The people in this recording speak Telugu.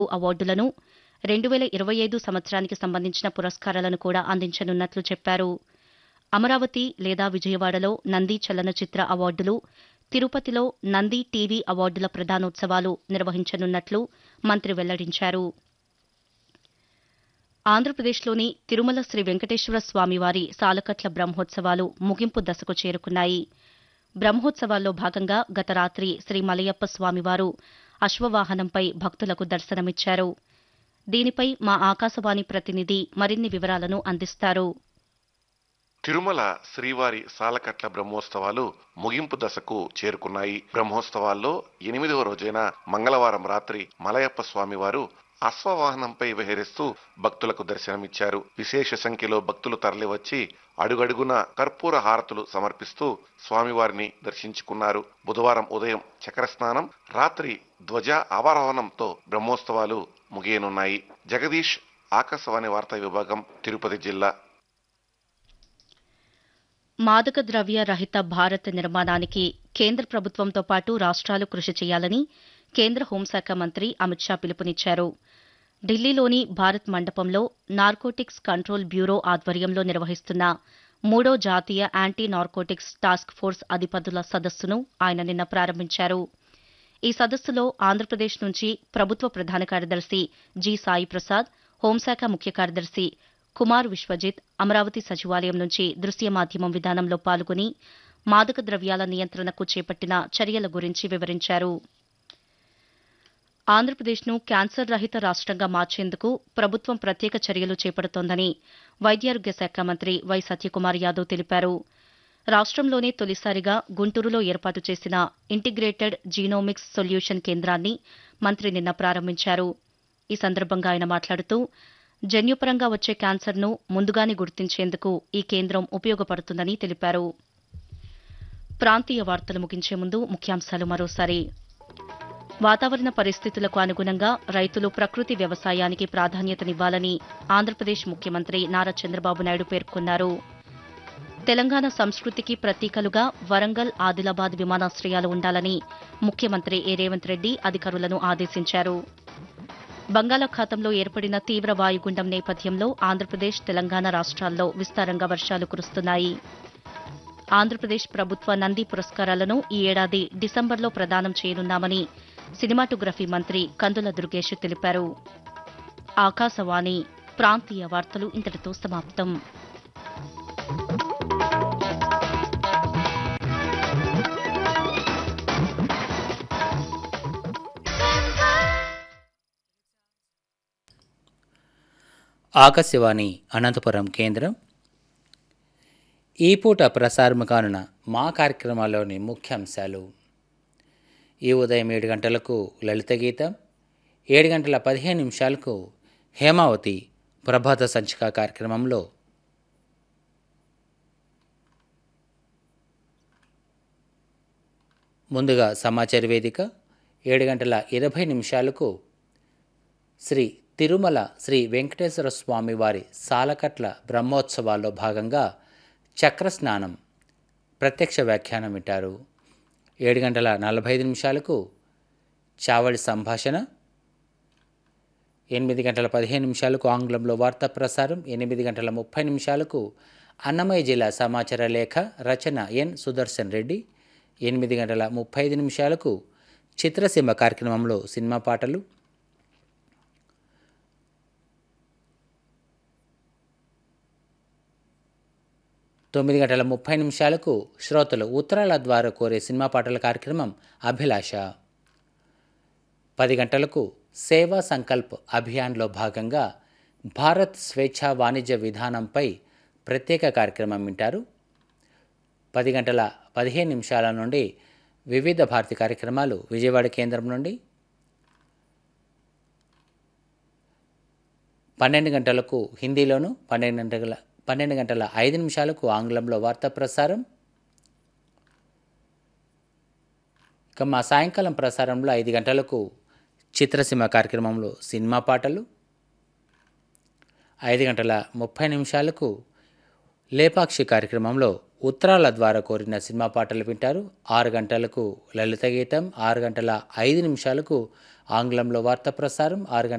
అవార్డులను రెండు వేల ఇరవై ఐదు సంవత్సరానికి సంబంధించిన పురస్కారాలను కూడా అందించనున్నట్లు చెప్పారు అమరావతి లేదా విజయవాడలో నంది చలనచిత్ర అవార్డులు తిరుపతిలో నంది టీవీ అవార్డుల ప్రదానోత్సవాలు నిర్వహించనున్నట్లు మంత్రి వెల్లడించారు ఆంధ్రప్రదేశ్లోని తిరుమల శ్రీ వెంకటేశ్వర స్వామివారి సాలకట్ల బ్రహ్మోత్సవాలు ముగింపు దశకు చేరుకున్నాయి బ్రహ్మోత్సవాల్లో భాగంగా గత రాత్రి శ్రీ మలయప్ప స్వామివారు అశ్వవాహనంపై భక్తులకు దర్శనమిచ్చారు దీనిపై మా ఆకాశవాణి ప్రతినిధి మరిన్ని వివరాలను అందిస్తారు తిరుమల శ్రీవారి సాలకట్ల బ్రహ్మోత్సవాలు ముగింపు దశకు చేరుకున్నాయి బ్రహ్మోత్సవాల్లో ఎనిమిదవ రోజైన మంగళవారం రాత్రి మలయప్ప స్వామివారు అశ్వవాహనంపై విహరిస్తూ భక్తులకు దర్శనమిచ్చారు విశేష సంఖ్యలో భక్తులు తరలివచ్చి అడుగడుగున కర్పూర హారతులు సమర్పిస్తూ స్వామివారిని దర్శించుకున్నారు బుధవారం ఉదయం చక్ర స్నానం రాత్రి ధ్వజ ఆవారోహణంతో బ్రహ్మోత్సవాలు ముగియనున్నాయి జగదీష్ ఆకాశవాణి వార్తా విభాగం తిరుపతి జిల్లా మాదక ద్రవ్య రహిత భారత్ నిర్మాణానికి కేంద్ర ప్రభుత్వంతో పాటు రాష్ట్రాలు కృషి చేయాలని కేంద్ర హోంశాఖ మంత్రి అమిత్ షా పిలుపునిచ్చారు ఢిల్లీలోని భారత్ మండపంలో నార్కోటిక్స్ కంట్రోల్ బ్యూరో ఆధ్వర్యంలో నిర్వహిస్తున్న మూడో జాతీయ యాంటీ నార్కోటిక్స్ టాస్క్ ఫోర్స్ అధిపతుల సదస్సును ఆయన నిన్న ప్రారంభించారు ఈ సదస్సులో ఆంధ్రప్రదేశ్ నుంచి ప్రభుత్వ ప్రధాన కార్యదర్శి జి సాయి ప్రసాద్ హోంశాఖ ముఖ్య కార్యదర్శి కుమార్ విశ్వజిత్ అమరావతి సచివాలయం నుంచి దృశ్య మాధ్యమం విధానంలో పాల్గొని మాదక ద్రవ్యాల నియంత్రణకు చేపట్టిన చర్యల గురించి వివరించారు ఆంధ్రప్రదేశ్ను క్యాన్సర్ రహిత రాష్ట్రంగా మార్చేందుకు ప్రభుత్వం ప్రత్యేక చర్యలు చేపడుతోందని వైద్యారోగ్య శాఖ మంత్రి వై సత్యకుమార్ యాదవ్ తెలిపారు రాష్ట్రంలోనే తొలిసారిగా గుంటూరులో ఏర్పాటు చేసిన ఇంటిగ్రేటెడ్ జీనోమిక్స్ సొల్యూషన్ కేంద్రాన్ని మంత్రి నిన్న ప్రారంభించారు ఈ సందర్భంగా ఆయన మాట్లాడుతూ జన్యుపరంగా వచ్చే క్యాన్సర్ను ముందుగానే గుర్తించేందుకు ఈ కేంద్రం ఉపయోగపడుతుందని తెలిపారు ప్రాంతీయ వార్తలు ముగించే ముందు ముఖ్యాంశాలు మరోసారి వాతావరణ పరిస్థితులకు అనుగుణంగా రైతులు ప్రకృతి వ్యవసాయానికి ప్రాధాన్యతనివ్వాలని ఆంధ్రప్రదేశ్ ముఖ్యమంత్రి నారా చంద్రబాబు నాయుడు పేర్కొన్నారు తెలంగాణ సంస్కృతికి ప్రతీకలుగా వరంగల్ ఆదిలాబాద్ విమానాశ్రయాలు ఉండాలని ముఖ్యమంత్రి ఏ రేవంత్ రెడ్డి అధికారులను ఆదేశించారు బంగాళాఖాతంలో ఏర్పడిన తీవ్ర వాయుగుండం నేపథ్యంలో ఆంధ్రప్రదేశ్ తెలంగాణ రాష్ట్రాల్లో విస్తారంగా వర్షాలు కురుస్తున్నాయి ఆంధ్రప్రదేశ్ ప్రభుత్వ నంది పురస్కారాలను ఈ ఏడాది డిసెంబర్లో ప్రదానం చేయనున్నామని సినిమాటోగ్రఫీ మంత్రి కందుల దుర్గేష్ తెలిపారు ఆకాశవాణి ప్రాంతీయ వార్తలు ఇంతటితో సమాప్తం ఆకాశవాణి అనంతపురం కేంద్రం ఈ పూట ప్రసారం కానున్న మా కార్యక్రమాల్లోని ముఖ్యాంశాలు ఈ ఉదయం ఏడు గంటలకు లలిత గీతం ఏడు గంటల పదిహేను నిమిషాలకు హేమావతి ప్రభాత సంచిక కార్యక్రమంలో ముందుగా సమాచార వేదిక ఏడు గంటల ఇరవై నిమిషాలకు శ్రీ తిరుమల శ్రీ వెంకటేశ్వర స్వామి వారి సాలకట్ల బ్రహ్మోత్సవాల్లో భాగంగా చక్రస్నానం ప్రత్యక్ష వ్యాఖ్యానం వింటారు ఏడు గంటల నలభై ఐదు నిమిషాలకు చావడి సంభాషణ ఎనిమిది గంటల పదిహేను నిమిషాలకు ఆంగ్లంలో వార్తా ప్రసారం ఎనిమిది గంటల ముప్పై నిమిషాలకు అన్నమయ్య జిల్లా సమాచార లేఖ రచన ఎన్ సుదర్శన్ రెడ్డి ఎనిమిది గంటల ముప్పై ఐదు నిమిషాలకు చిత్రసీమ కార్యక్రమంలో సినిమా పాటలు తొమ్మిది గంటల ముప్పై నిమిషాలకు శ్రోతలు ఉత్తరాల ద్వారా కోరే సినిమా పాటల కార్యక్రమం అభిలాష పది గంటలకు సేవా సంకల్ప్ అభియాన్లో భాగంగా భారత్ స్వేచ్ఛా వాణిజ్య విధానంపై ప్రత్యేక కార్యక్రమం వింటారు పది గంటల పదిహేను నిమిషాల నుండి వివిధ భారతి కార్యక్రమాలు విజయవాడ కేంద్రం నుండి పన్నెండు గంటలకు హిందీలోను పన్నెండు గంటల పన్నెండు గంటల ఐదు నిమిషాలకు ఆంగ్లంలో వార్తా ప్రసారం ఇక మా సాయంకాలం ప్రసారంలో ఐదు గంటలకు చిత్రసీమ కార్యక్రమంలో సినిమా పాటలు ఐదు గంటల ముప్పై నిమిషాలకు లేపాక్షి కార్యక్రమంలో ఉత్తరాల ద్వారా కోరిన సినిమా పాటలు వింటారు ఆరు గంటలకు లలిత గీతం ఆరు గంటల ఐదు నిమిషాలకు ఆంగ్లంలో వార్తా ప్రసారం ఆరు గంటల